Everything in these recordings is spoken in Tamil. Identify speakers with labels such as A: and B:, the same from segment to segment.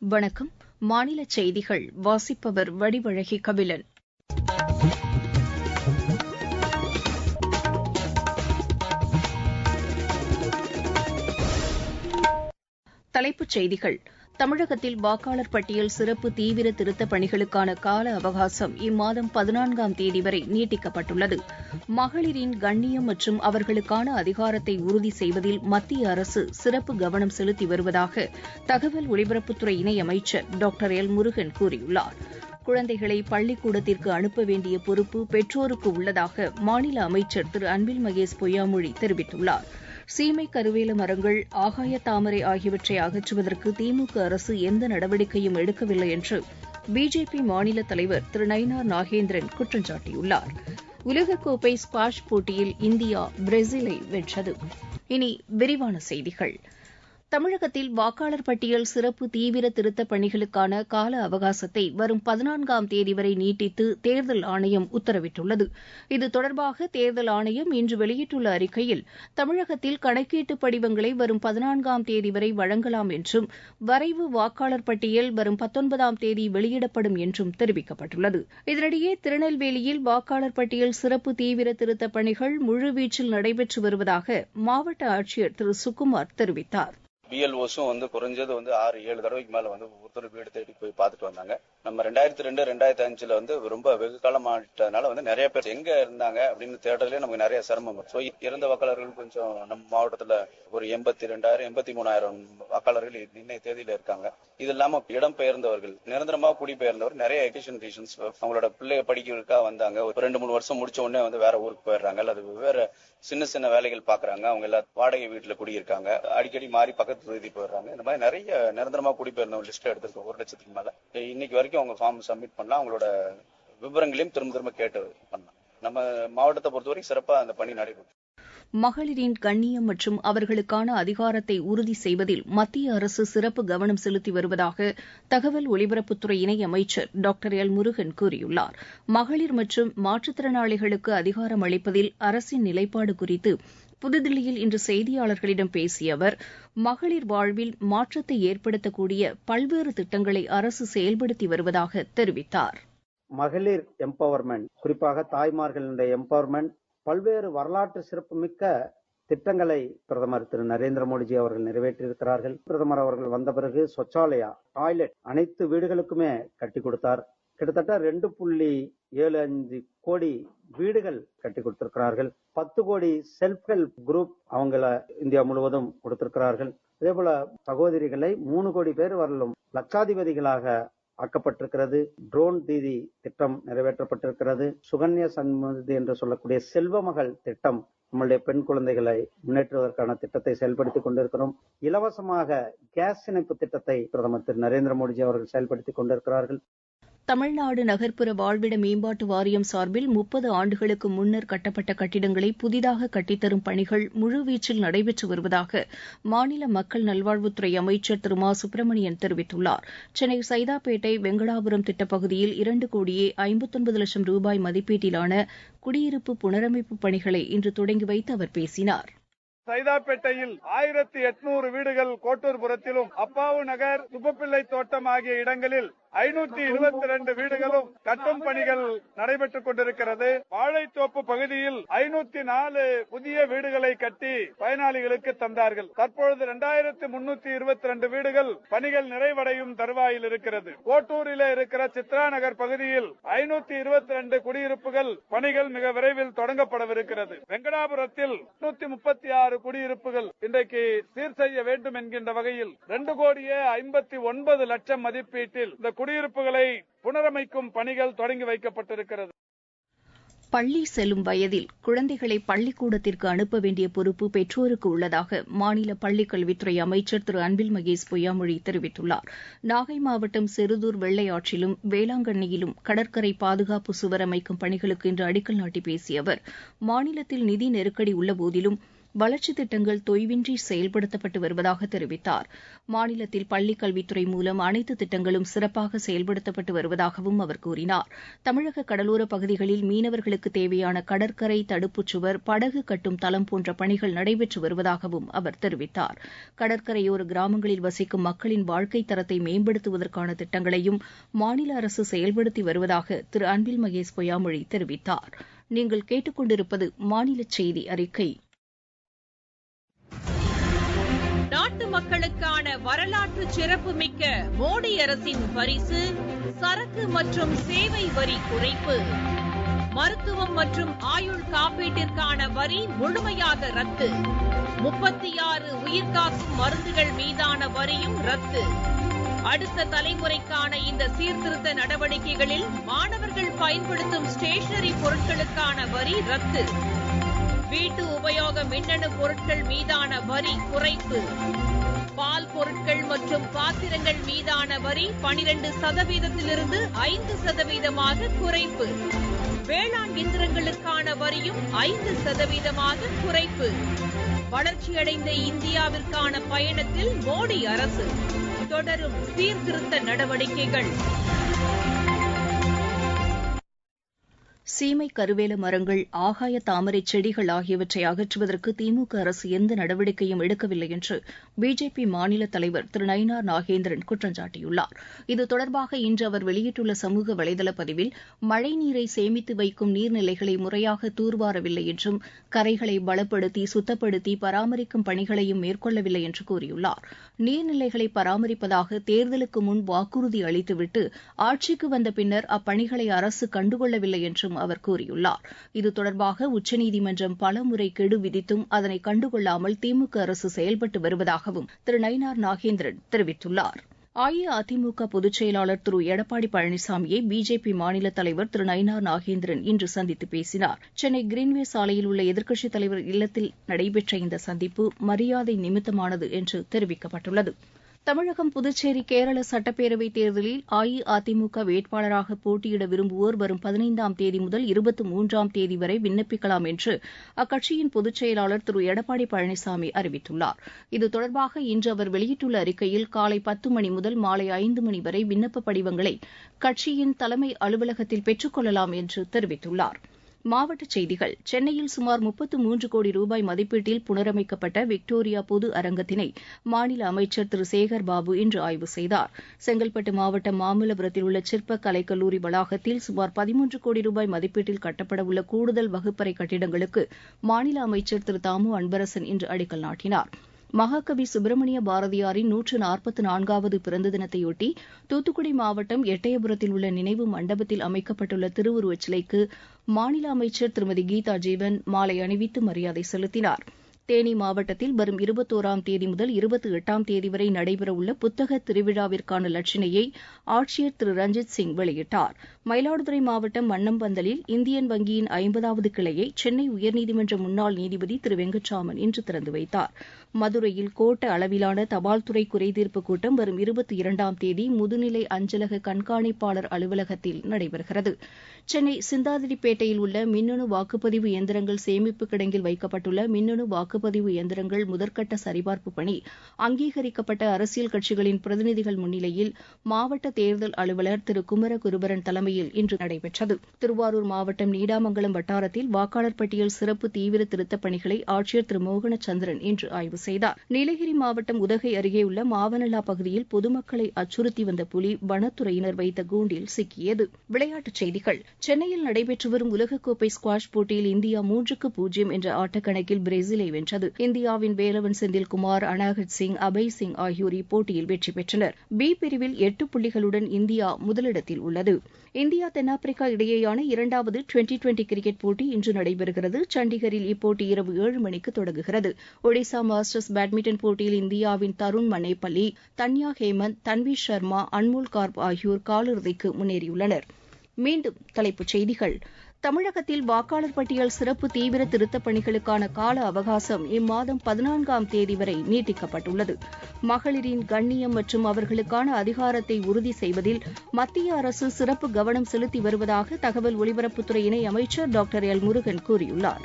A: வணக்கம் மாநில செய்திகள் வாசிப்பவர் வடிவழகி கபிலன் தலைப்புச் செய்திகள் தமிழகத்தில் வாக்காளர் பட்டியல் சிறப்பு தீவிர திருத்தப் பணிகளுக்கான கால அவகாசம் இம்மாதம் பதினான்காம் தேதி வரை நீட்டிக்கப்பட்டுள்ளது மகளிரின் கண்ணியம் மற்றும் அவர்களுக்கான அதிகாரத்தை உறுதி செய்வதில் மத்திய அரசு சிறப்பு கவனம் செலுத்தி வருவதாக தகவல் ஒலிபரப்புத்துறை இணையமைச்சர் டாக்டர் எல் முருகன் கூறியுள்ளார் குழந்தைகளை பள்ளிக்கூடத்திற்கு அனுப்ப வேண்டிய பொறுப்பு பெற்றோருக்கு உள்ளதாக மாநில அமைச்சர் திரு அன்பில் மகேஷ் பொய்யாமொழி தெரிவித்துள்ளார் சீமை கருவேல மரங்கள் ஆகாய தாமரை ஆகியவற்றை அகற்றுவதற்கு திமுக அரசு எந்த நடவடிக்கையும் எடுக்கவில்லை என்று பிஜேபி மாநில தலைவர் திரு நயினார் நாகேந்திரன் குற்றம் சாட்டியுள்ளார் உலகக்கோப்பை ஸ்குவாஷ் போட்டியில் இந்தியா பிரேசிலை வென்றது இனி விரிவான செய்திகள் தமிழகத்தில் வாக்காளர் பட்டியல் சிறப்பு தீவிர திருத்தப் பணிகளுக்கான கால அவகாசத்தை வரும் பதினான்காம் தேதி வரை நீட்டித்து தேர்தல் ஆணையம் உத்தரவிட்டுள்ளது இது தொடர்பாக தேர்தல் ஆணையம் இன்று வெளியிட்டுள்ள அறிக்கையில் தமிழகத்தில் கணக்கீட்டு படிவங்களை வரும் பதினான்காம் தேதி வரை வழங்கலாம் என்றும் வரைவு வாக்காளர் பட்டியல் வரும் பத்தொன்பதாம் தேதி வெளியிடப்படும் என்றும் தெரிவிக்கப்பட்டுள்ளது இதனிடையே திருநெல்வேலியில் வாக்காளர் பட்டியல் சிறப்பு தீவிர திருத்தப் பணிகள் முழுவீச்சில் நடைபெற்று வருவதாக மாவட்ட ஆட்சியர் திரு சுகுமார் தெரிவித்தார்
B: பிஎல்ஓஸும் வந்து குறைஞ்சது வந்து ஆறு ஏழு தடவைக்கு மேல வந்து ஒருத்தர் வீடு தேடி போய் பார்த்துட்டு வந்தாங்க நம்ம ரெண்டாயிரத்தி ரெண்டு ரெண்டாயிரத்தி அஞ்சுல வந்து ரொம்ப வெகு காலமாட்டதுனால வந்து நிறைய பேர் எங்க இருந்தாங்க அப்படின்னு தேடுறதுலேயே நமக்கு நிறைய சிரமம் ஸோ இறந்த வாக்காளர்கள் கொஞ்சம் நம்ம மாவட்டத்துல ஒரு எண்பத்தி ரெண்டாயிரம் எண்பத்தி மூணாயிரம் வாக்காளர்கள் இன்னைய தேதியில இருக்காங்க இது இல்லாம இடம் பெயர்ந்தவர்கள் நிரந்தரமா குடிபெயர்ந்தவர் நிறைய எஜுகேஷன் ரீசன்ஸ் அவங்களோட பிள்ளைய படிக்கிறதுக்காக வந்தாங்க ஒரு ரெண்டு மூணு வருஷம் முடிச்ச உடனே வந்து வேற ஊருக்கு போயிடுறாங்க அல்லது வேற சின்ன சின்ன வேலைகள் பாக்குறாங்க அவங்க எல்லாம் வாடகை வீட்டுல குடியிருக்காங்க அடிக்கடி மாறி பக்கத்து பகுதி போயிடுறாங்க இந்த மாதிரி நிறைய நிரந்தரமா குடிபெயர்ந்தவங்க லிஸ்ட் எடுத்திருக்கோம் ஒரு லட்சத்துக்கு மேல இன்னைக்கு வரைக்கும் அவங்க ஃபார்ம் சப்மிட் பண்ணலாம் அவங்களோட விவரங்களையும் திரும்ப திரும்ப கேட்டு பண்ணலாம் நம்ம மாவட்டத்தை பொறுத்தவரைக்கும் சிறப்பா அந்த பணி நடைபெறும்
A: மகளிரின் கண்ணியம் மற்றும் அவர்களுக்கான அதிகாரத்தை உறுதி செய்வதில் மத்திய அரசு சிறப்பு கவனம் செலுத்தி வருவதாக தகவல் ஒலிபரப்புத்துறை இணையமைச்சர் டாக்டர் எல் முருகன் கூறியுள்ளார் மகளிர் மற்றும் மாற்றுத்திறனாளிகளுக்கு அதிகாரம் அளிப்பதில் அரசின் நிலைப்பாடு குறித்து புதுதில்லியில் இன்று செய்தியாளர்களிடம் பேசிய அவர் மகளிர் வாழ்வில் மாற்றத்தை ஏற்படுத்தக்கூடிய பல்வேறு திட்டங்களை அரசு செயல்படுத்தி வருவதாக தெரிவித்தார்
C: மகளிர் எம்பவர்மெண்ட் குறிப்பாக தாய்மார்களுடைய எம்பவர்மெண்ட் பல்வேறு வரலாற்று சிறப்புமிக்க திட்டங்களை பிரதமர் திரு நரேந்திர மோடிஜி அவர்கள் நிறைவேற்றியிருக்கிறார்கள் பிரதமர் அவர்கள் வந்த பிறகு சொச்சாலயா டாய்லெட் அனைத்து வீடுகளுக்குமே கட்டி கொடுத்தார் கிட்டத்தட்ட ரெண்டு புள்ளி ஏழு அஞ்சு கோடி வீடுகள் கட்டி கொடுத்திருக்கிறார்கள் பத்து கோடி செல்ஃப் ஹெல்ப் குரூப் அவங்கள இந்தியா முழுவதும் கொடுத்திருக்கிறார்கள் அதே போல சகோதரிகளை மூணு கோடி பேர் வரலும் லட்சாதிபதிகளாக ஆக்கப்பட்டிருக்கிறது ட்ரோன் தீதி திட்டம் நிறைவேற்றப்பட்டிருக்கிறது சுகன்யா சன்மதி என்று சொல்லக்கூடிய செல்வ மகள் திட்டம் நம்மளுடைய பெண் குழந்தைகளை முன்னேற்றுவதற்கான திட்டத்தை செயல்படுத்திக் கொண்டிருக்கிறோம் இலவசமாக கேஸ் இணைப்பு திட்டத்தை பிரதமர் திரு நரேந்திர மோடிஜி அவர்கள் செயல்படுத்திக் கொண்டிருக்கிறார்கள்
A: தமிழ்நாடு நகர்ப்புற வாழ்விட மேம்பாட்டு வாரியம் சார்பில் முப்பது ஆண்டுகளுக்கு முன்னர் கட்டப்பட்ட கட்டிடங்களை புதிதாக கட்டித்தரும் பணிகள் முழுவீச்சில் நடைபெற்று வருவதாக மாநில மக்கள் நல்வாழ்வுத்துறை அமைச்சர் திரு மா சுப்பிரமணியன் தெரிவித்துள்ளார் சென்னை சைதாப்பேட்டை வெங்கடாபுரம் திட்டப்பகுதியில் இரண்டு கோடியே ஐம்பத்தொன்பது லட்சம் ரூபாய் மதிப்பீட்டிலான குடியிருப்பு புனரமைப்பு பணிகளை இன்று தொடங்கி வைத்து அவர் பேசினார்
D: சைதாப்பேட்டையில் ஆயிரத்தி எட்நூறு வீடுகள் கோட்டூர்புரத்திலும் அப்பாவு நகர் சுப்பப்பிள்ளை தோட்டம் ஆகிய இடங்களில் ஐநூத்தி இருபத்தி ரெண்டு வீடுகளும் கட்டும் பணிகள் நடைபெற்றுக் கொண்டிருக்கிறது வாழைத்தோப்பு பகுதியில் ஐநூத்தி நாலு புதிய வீடுகளை கட்டி பயனாளிகளுக்கு தந்தார்கள் தற்பொழுது இரண்டாயிரத்தி முன்னூத்தி இருபத்தி ரெண்டு வீடுகள் பணிகள் நிறைவடையும் தருவாயில் இருக்கிறது கோட்டூரில் இருக்கிற சித்ரா நகர் பகுதியில் ஐநூத்தி இருபத்தி ரெண்டு குடியிருப்புகள் பணிகள் மிக விரைவில் தொடங்கப்படவிருக்கிறது வெங்கடாபுரத்தில் நூத்தி முப்பத்தி ஆறு குடியிருப்புகள் இன்றைக்கு சீர் செய்ய வேண்டும் என்கின்ற வகையில் ரெண்டு கோடியே ஐம்பத்தி ஒன்பது லட்சம் மதிப்பீட்டில் இந்த குடியிருப்புகளை புனரமைக்கும் பணிகள் தொடங்கி வைக்கப்பட்டிருக்கிறது
A: பள்ளி செல்லும் வயதில் குழந்தைகளை பள்ளிக்கூடத்திற்கு அனுப்ப வேண்டிய பொறுப்பு பெற்றோருக்கு உள்ளதாக மாநில பள்ளிக் கல்வித்துறை அமைச்சர் திரு அன்பில் மகேஷ் பொய்யாமொழி தெரிவித்துள்ளார் நாகை மாவட்டம் செருதூர் வெள்ளையாற்றிலும் வேளாங்கண்ணியிலும் கடற்கரை பாதுகாப்பு சுவர் அமைக்கும் பணிகளுக்கு இன்று அடிக்கல் நாட்டி பேசிய அவர் மாநிலத்தில் நிதி நெருக்கடி உள்ளபோதிலும் வளர்ச்சித் திட்டங்கள் தொய்வின்றி செயல்படுத்தப்பட்டு வருவதாக தெரிவித்தார் மாநிலத்தில் பள்ளிக் கல்வித்துறை மூலம் அனைத்து திட்டங்களும் சிறப்பாக செயல்படுத்தப்பட்டு வருவதாகவும் அவர் கூறினார் தமிழக கடலோரப் பகுதிகளில் மீனவர்களுக்கு தேவையான கடற்கரை தடுப்புச் சுவர் படகு கட்டும் தளம் போன்ற பணிகள் நடைபெற்று வருவதாகவும் அவர் தெரிவித்தார் கடற்கரையோர கிராமங்களில் வசிக்கும் மக்களின் வாழ்க்கைத் தரத்தை மேம்படுத்துவதற்கான திட்டங்களையும் மாநில அரசு செயல்படுத்தி வருவதாக திரு அன்பில் மகேஷ் பொய்யாமொழி தெரிவித்தார் நீங்கள் கேட்டுக்கொண்டிருப்பது மாநில செய்தி அறிக்கை
E: நாட்டு மக்களுக்கான வரலாற்று சிறப்புமிக்க மோடி அரசின் பரிசு சரக்கு மற்றும் சேவை வரி குறைப்பு மருத்துவம் மற்றும் ஆயுள் காப்பீட்டிற்கான வரி முழுமையாக ரத்து முப்பத்தி ஆறு உயிர்காக்கும் மருந்துகள் மீதான வரியும் ரத்து அடுத்த தலைமுறைக்கான இந்த சீர்திருத்த நடவடிக்கைகளில் மாணவர்கள் பயன்படுத்தும் ஸ்டேஷனரி பொருட்களுக்கான வரி ரத்து வீட்டு உபயோக மின்னணு பொருட்கள் மீதான வரி குறைப்பு பால் பொருட்கள் மற்றும் பாத்திரங்கள் மீதான வரி பனிரெண்டு சதவீதத்திலிருந்து ஐந்து சதவீதமாக குறைப்பு வேளாண் இயந்திரங்களுக்கான வரியும் ஐந்து சதவீதமாக குறைப்பு வளர்ச்சியடைந்த இந்தியாவிற்கான பயணத்தில் மோடி அரசு தொடரும் சீர்திருத்த நடவடிக்கைகள்
A: சீமை கருவேல மரங்கள் ஆகாய தாமரை செடிகள் ஆகியவற்றை அகற்றுவதற்கு திமுக அரசு எந்த நடவடிக்கையும் எடுக்கவில்லை என்று பிஜேபி மாநில தலைவர் திரு நயினார் நாகேந்திரன் குற்றம் சாட்டியுள்ளார் இது தொடர்பாக இன்று அவர் வெளியிட்டுள்ள சமூக வலைதள பதிவில் மழைநீரை சேமித்து வைக்கும் நீர்நிலைகளை முறையாக தூர்வாரவில்லை என்றும் கரைகளை பலப்படுத்தி சுத்தப்படுத்தி பராமரிக்கும் பணிகளையும் மேற்கொள்ளவில்லை என்று கூறியுள்ளார் நீர்நிலைகளை பராமரிப்பதாக தேர்தலுக்கு முன் வாக்குறுதி அளித்துவிட்டு ஆட்சிக்கு வந்த பின்னர் அப்பணிகளை அரசு கண்டுகொள்ளவில்லை என்றும் அவர் கூறியுள்ளார் இது தொடர்பாக உச்சநீதிமன்றம் பலமுறை கெடு விதித்தும் அதனை கண்டுகொள்ளாமல் திமுக அரசு செயல்பட்டு வருவதாகவும் திரு நயினார் நாகேந்திரன் தெரிவித்துள்ளார் அஇஅதிமுக பொதுச் செயலாளர் திரு எடப்பாடி பழனிசாமியை பிஜேபி மாநில தலைவர் திரு நயினார் நாகேந்திரன் இன்று சந்தித்து பேசினார் சென்னை கிரீன்வே சாலையில் உள்ள எதிர்க்கட்சித் தலைவர் இல்லத்தில் நடைபெற்ற இந்த சந்திப்பு மரியாதை நிமித்தமானது என்று தெரிவிக்கப்பட்டுள்ளது தமிழகம் புதுச்சேரி கேரள சட்டப்பேரவைத் தேர்தலில் அஇஅதிமுக வேட்பாளராக போட்டியிட விரும்புவோர் வரும் பதினைந்தாம் தேதி முதல் இருபத்தி மூன்றாம் தேதி வரை விண்ணப்பிக்கலாம் என்று அக்கட்சியின் பொதுச் செயலாளர் திரு எடப்பாடி பழனிசாமி அறிவித்துள்ளார் இது தொடர்பாக இன்று அவர் வெளியிட்டுள்ள அறிக்கையில் காலை பத்து மணி முதல் மாலை ஐந்து மணி வரை விண்ணப்ப படிவங்களை கட்சியின் தலைமை அலுவலகத்தில் பெற்றுக் கொள்ளலாம் என்று தெரிவித்துள்ளார் மாவட்டச் செய்திகள் சென்னையில் சுமார் முப்பத்து மூன்று கோடி ரூபாய் மதிப்பீட்டில் புனரமைக்கப்பட்ட விக்டோரியா பொது அரங்கத்தினை மாநில அமைச்சர் திரு சேகர் பாபு இன்று ஆய்வு செய்தார் செங்கல்பட்டு மாவட்டம் மாமல்லபுரத்தில் உள்ள சிற்ப கலைக்கல்லூரி வளாகத்தில் சுமார் பதிமூன்று கோடி ரூபாய் மதிப்பீட்டில் கட்டப்படவுள்ள கூடுதல் வகுப்பறை கட்டிடங்களுக்கு மாநில அமைச்சர் திரு தாமு அன்பரசன் இன்று அடிக்கல் நாட்டினார் மகாகவி சுப்பிரமணிய பாரதியாரின் நூற்று நாற்பத்து நான்காவது பிறந்த தினத்தையொட்டி தூத்துக்குடி மாவட்டம் எட்டயபுரத்தில் உள்ள நினைவு மண்டபத்தில் அமைக்கப்பட்டுள்ள திருவுருவச் சிலைக்கு மாநில அமைச்சர் திருமதி கீதா ஜீவன் மாலை அணிவித்து மரியாதை செலுத்தினார் தேனி மாவட்டத்தில் வரும் இருபத்தோராம் தேதி முதல் இருபத்தி எட்டாம் தேதி வரை நடைபெறவுள்ள புத்தக திருவிழாவிற்கான லட்சினையை ஆட்சியர் திரு ரஞ்சித் சிங் வெளியிட்டார் மயிலாடுதுறை மாவட்டம் மன்னம்பந்தலில் இந்தியன் வங்கியின் ஐம்பதாவது கிளையை சென்னை உயர்நீதிமன்ற முன்னாள் நீதிபதி திரு வெங்கட்ராமன் இன்று திறந்து வைத்தார் மதுரையில் கோட்ட அளவிலான தபால்துறை குறைதீர்ப்பு கூட்டம் வரும் இருபத்தி இரண்டாம் தேதி முதுநிலை அஞ்சலக கண்காணிப்பாளர் அலுவலகத்தில் நடைபெறுகிறது சென்னை சிந்தாதிரிப்பேட்டையில் உள்ள மின்னணு வாக்குப்பதிவு இயந்திரங்கள் சேமிப்பு கிடங்கில் வைக்கப்பட்டுள்ள மின்னணு வாக்குப்பதிவு இயந்திரங்கள் முதற்கட்ட சரிபார்ப்பு பணி அங்கீகரிக்கப்பட்ட அரசியல் கட்சிகளின் பிரதிநிதிகள் முன்னிலையில் மாவட்ட தேர்தல் அலுவலர் திரு குமர குருபரன் தலைமையில் இன்று நடைபெற்றது திருவாரூர் மாவட்டம் நீடாமங்கலம் வட்டாரத்தில் வாக்காளர் பட்டியல் சிறப்பு தீவிர திருத்தப் பணிகளை ஆட்சியர் திரு மோகனச்சந்திரன் இன்று ஆய்வு செய்தார் நீலகிரி மாவட்டம் உதகை அருகே உள்ள மாவனல்லா பகுதியில் பொதுமக்களை அச்சுறுத்தி வந்த புலி வனத்துறையினர் வைத்த கூண்டில் சிக்கியது விளையாட்டுச் செய்திகள் சென்னையில் நடைபெற்று வரும் உலகக்கோப்பை ஸ்குவாஷ் போட்டியில் இந்தியா மூன்றுக்கு பூஜ்ஜியம் என்ற ஆட்டக்கணக்கில் பிரேசிலை வென்றது இந்தியாவின் வேலவன் செந்தில்குமார் அனாகட் சிங் அபய் சிங் ஆகியோர் இப்போட்டியில் வெற்றி பெற்றனர் பி பிரிவில் எட்டு புள்ளிகளுடன் இந்தியா முதலிடத்தில் உள்ளது இந்தியா தென்னாப்பிரிக்கா இடையேயான இரண்டாவது டுவெண்டி டுவெண்டி கிரிக்கெட் போட்டி இன்று நடைபெறுகிறது சண்டிகரில் இப்போட்டி இரவு ஏழு மணிக்கு தொடங்குகிறது ஒடிசா மாஸ்டர்ஸ் பேட்மிண்டன் போட்டியில் இந்தியாவின் தருண் மனேபள்ளி தன்யா ஹேமந்த் தன்வீர் சர்மா அன்மோல் கார்ப் ஆகியோர் காலிறுதிக்கு முன்னேறியுள்ளனர் மீண்டும் தலைப்புச் செய்திகள் தமிழகத்தில் வாக்காளர் பட்டியல் சிறப்பு தீவிர திருத்தப் பணிகளுக்கான கால அவகாசம் இம்மாதம் பதினான்காம் தேதி வரை நீட்டிக்கப்பட்டுள்ளது மகளிரின் கண்ணியம் மற்றும் அவர்களுக்கான அதிகாரத்தை உறுதி செய்வதில் மத்திய அரசு சிறப்பு கவனம் செலுத்தி வருவதாக தகவல் ஒலிபரப்புத்துறை இணை அமைச்சர் டாக்டர் எல் முருகன் கூறியுள்ளார்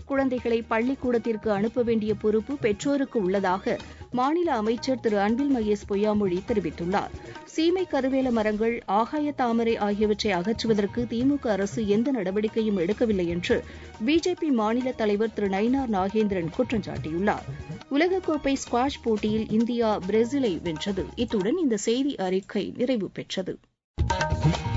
A: குழந்தைகளை பள்ளிக்கூடத்திற்கு அனுப்ப வேண்டிய பொறுப்பு பெற்றோருக்கு உள்ளதாக மாநில அமைச்சர் திரு அன்பில் மகேஷ் பொய்யாமொழி தெரிவித்துள்ளார் சீமை கருவேல மரங்கள் ஆகாய தாமரை ஆகியவற்றை அகற்றுவதற்கு திமுக அரசு எந்த நடவடிக்கையும் எடுக்கவில்லை என்று பிஜேபி மாநில தலைவர் திரு நயினார் நாகேந்திரன் குற்றம் சாட்டியுள்ளார் உலகக்கோப்பை ஸ்குவாஷ் போட்டியில் இந்தியா பிரேசிலை வென்றது இத்துடன் இந்த செய்தி அறிக்கை நிறைவு பெற்றது